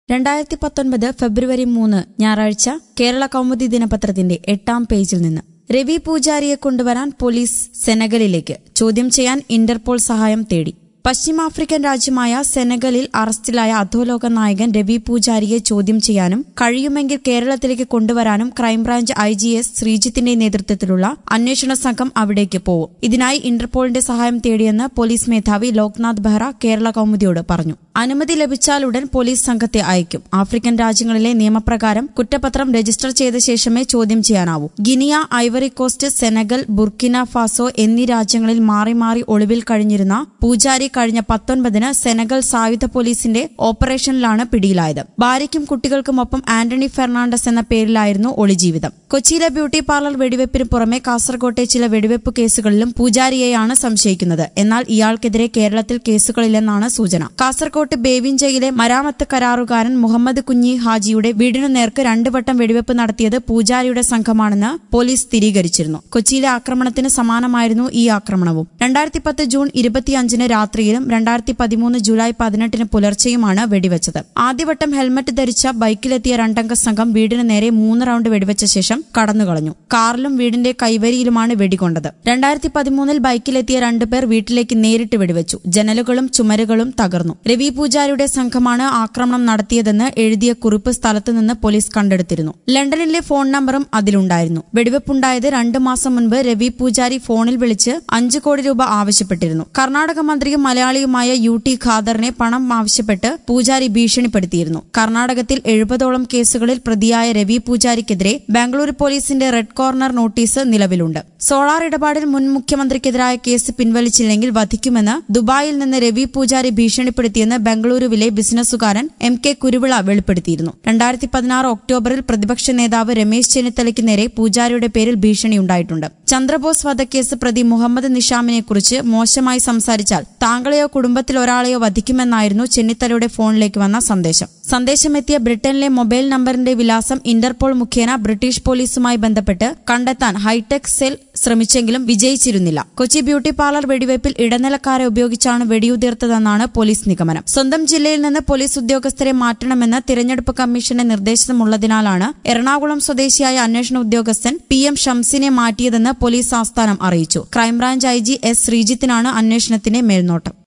രണ്ടായിരത്തി പത്തൊൻപത് ഫെബ്രുവരി മൂന്ന് ഞായറാഴ്ച കേരള കൗമുദി ദിനപത്രത്തിന്റെ എട്ടാം പേജിൽ നിന്ന് രവി പൂജാരിയെ കൊണ്ടുവരാൻ പോലീസ് സെനഗലിലേക്ക് ചോദ്യം ചെയ്യാൻ ഇന്റർപോൾ സഹായം തേടി പശ്ചിമാഫ്രിക്കൻ രാജ്യമായ സെനഗലിൽ അറസ്റ്റിലായ അധോലോക നായകൻ രവി പൂജാരിയെ ചോദ്യം ചെയ്യാനും കഴിയുമെങ്കിൽ കേരളത്തിലേക്ക് കൊണ്ടുവരാനും ക്രൈംബ്രാഞ്ച് ഐ ജി എസ് ശ്രീജിത്തിന്റെ നേതൃത്വത്തിലുള്ള അന്വേഷണ സംഘം അവിടേക്ക് പോവും ഇതിനായി ഇന്റർപോളിന്റെ സഹായം തേടിയെന്ന് പോലീസ് മേധാവി ലോക്നാഥ് ബെഹ്റ കേരള കൗമുദിയോട് പറഞ്ഞു അനുമതി ലഭിച്ചാലുടൻ പോലീസ് സംഘത്തെ അയക്കും ആഫ്രിക്കൻ രാജ്യങ്ങളിലെ നിയമപ്രകാരം കുറ്റപത്രം രജിസ്റ്റർ ചെയ്ത ശേഷമേ ചോദ്യം ചെയ്യാനാവൂ Guinea Ivory Coast Senegal Burkina Faso എന്നീ രാജ്യങ്ങളിൽ മാറി മാറി ഒളിവിൽ കഴിഞ്ഞിരുന്ന പൂജാരി കഴിഞ്ഞ പത്തൊൻപതിന് സെനഗൽ സായുധ പോലീസിന്റെ ഓപ്പറേഷനിലാണ് പിടിയിലായത് ഭാര്യയ്ക്കും കുട്ടികൾക്കുമൊപ്പം ആന്റണി ഫെർണാണ്ടസ് എന്ന പേരിലായിരുന്നു ഒളിജീവിതം കൊച്ചിയിലെ ബ്യൂട്ടി പാർലർ വെടിവെപ്പിന് പുറമെ കാസർകോട്ടെ ചില വെടിവെപ്പ് കേസുകളിലും പൂജാരിയെയാണ് സംശയിക്കുന്നത് എന്നാൽ ഇയാൾക്കെതിരെ കേരളത്തിൽ കേസുകളില്ലെന്നാണ് സൂചന കാസർകോട്ട് ബേവിഞ്ചയിലെ മരാമത്ത് കരാറുകാരൻ മുഹമ്മദ് കുഞ്ഞി ഹാജിയുടെ വീടിനു നേർക്ക് രണ്ടു വട്ടം വെടിവെപ്പ് നടത്തിയത് പൂജാരിയുടെ സംഘമാണെന്ന് പോലീസ് സ്ഥിരീകരിച്ചിരുന്നു കൊച്ചിയിലെ ആക്രമണത്തിന് സമാനമായിരുന്നു ഈ ആക്രമണവും രണ്ടായിരത്തി പത്ത് ജൂൺ ഇരുപത്തിയഞ്ചിന് രാത്രിയിലും രണ്ടായിരത്തി പതിമൂന്ന് ജൂലൈ പതിനെട്ടിന് പുലർച്ചെയുമാണ് വെടിവെച്ചത് ആദ്യവട്ടം ഹെൽമറ്റ് ധരിച്ച ബൈക്കിലെത്തിയ രണ്ടംഗ സംഘം വീടിന് നേരെ മൂന്ന് റൌണ്ട് വെടിവെച്ച ശേഷം കടന്നുകളഞ്ഞു കാറിലും വീടിന്റെ കൈവരിയിലുമാണ് വെടികൊണ്ടത് രണ്ടായിരത്തി പതിമൂന്നിൽ ബൈക്കിലെത്തിയ രണ്ടുപേർ വീട്ടിലേക്ക് നേരിട്ട് വെടിവെച്ചു ജനലുകളും ചുമരുകളും തകർന്നു രവി പൂജാരിയുടെ സംഘമാണ് ആക്രമണം നടത്തിയതെന്ന് എഴുതിയ കുറിപ്പ് സ്ഥലത്തുനിന്ന് പോലീസ് കണ്ടെടുത്തിരുന്നു ലണ്ടനിലെ ഫോൺ നമ്പറും അതിലുണ്ടായിരുന്നു വെടിവെപ്പുണ്ടായത് രണ്ടു മാസം മുൻപ് രവി പൂജാരി ഫോണിൽ വിളിച്ച് അഞ്ചു കോടി രൂപ ആവശ്യപ്പെട്ടിരുന്നു കർണാടക മന്ത്രിയും മലയാളിയുമായ യു ടി ഖാദറിനെ പണം ആവശ്യപ്പെട്ട് പൂജാരി ഭീഷണിപ്പെടുത്തിയിരുന്നു കർണാടകത്തിൽ എഴുപതോളം കേസുകളിൽ പ്രതിയായ രവി പൂജാരിക്കെതിരെ ബാംഗ്ലൂർ പോലീസിന്റെ റെഡ് കോർണർ നോട്ടീസ് നിലവിലുണ്ട് സോളാർ ഇടപാടിൽ മുൻ മുഖ്യമന്ത്രിക്കെതിരായ കേസ് പിൻവലിച്ചില്ലെങ്കിൽ വധിക്കുമെന്ന് ദുബായിൽ നിന്ന് രവി പൂജാരി ഭീഷണിപ്പെടുത്തിയെന്ന് ബംഗളൂരുവിലെ ബിസിനസ്സുകാരൻ എം കെ കുരുവിള വെളിപ്പെടുത്തിയിരുന്നു രണ്ടായിരത്തി പതിനാറ് ഒക്ടോബറിൽ പ്രതിപക്ഷ നേതാവ് രമേശ് ചെന്നിത്തലയ്ക്ക് നേരെ പൂജാരിയുടെ പേരിൽ ഭീഷണിയുണ്ടായിട്ടുണ്ട് ചന്ദ്രബോസ് വധക്കേസ് പ്രതി മുഹമ്മദ് നിഷാമിനെക്കുറിച്ച് മോശമായി സംസാരിച്ചാൽ താങ്കളെയോ കുടുംബത്തിൽ ഒരാളെയോ വധിക്കുമെന്നായിരുന്നു ചെന്നിത്തലയുടെ ഫോണിലേക്ക് വന്ന സന്ദേശം സന്ദേശമെത്തിയ ബ്രിട്ടനിലെ മൊബൈൽ നമ്പറിന്റെ വിലാസം ഇന്റർപോൾ മുഖേന ബ്രിട്ടീഷ് പോലീസുമായി ബന്ധപ്പെട്ട് കണ്ടെത്താൻ ഹൈടെക് സെൽ ശ്രമിച്ചെങ്കിലും വിജയിച്ചിരുന്നില്ല കൊച്ചി ബ്യൂട്ടി പാർലർ വെടിവയ്പിൽ ഇടനിലക്കാരെ ഉപയോഗിച്ചാണ് വെടിയുതിർത്തതെന്നാണ് പോലീസ് നിഗമനം സ്വന്തം ജില്ലയിൽ നിന്ന് പോലീസ് ഉദ്യോഗസ്ഥരെ മാറ്റണമെന്ന് തിരഞ്ഞെടുപ്പ് കമ്മീഷന്റെ നിർദ്ദേശമുള്ളതിനാലാണ് എറണാകുളം സ്വദേശിയായ അന്വേഷണ ഉദ്യോഗസ്ഥൻ പി എം ഷംസിനെ മാറ്റിയതെന്ന് പോലീസ് ആസ്ഥാനം അറിയിച്ചു ക്രൈംബ്രാഞ്ച് ഐ ജി എസ് ശ്രീജിത്തിനാണ് അന്വേഷണത്തിന്റെ മേൽനോട്ടം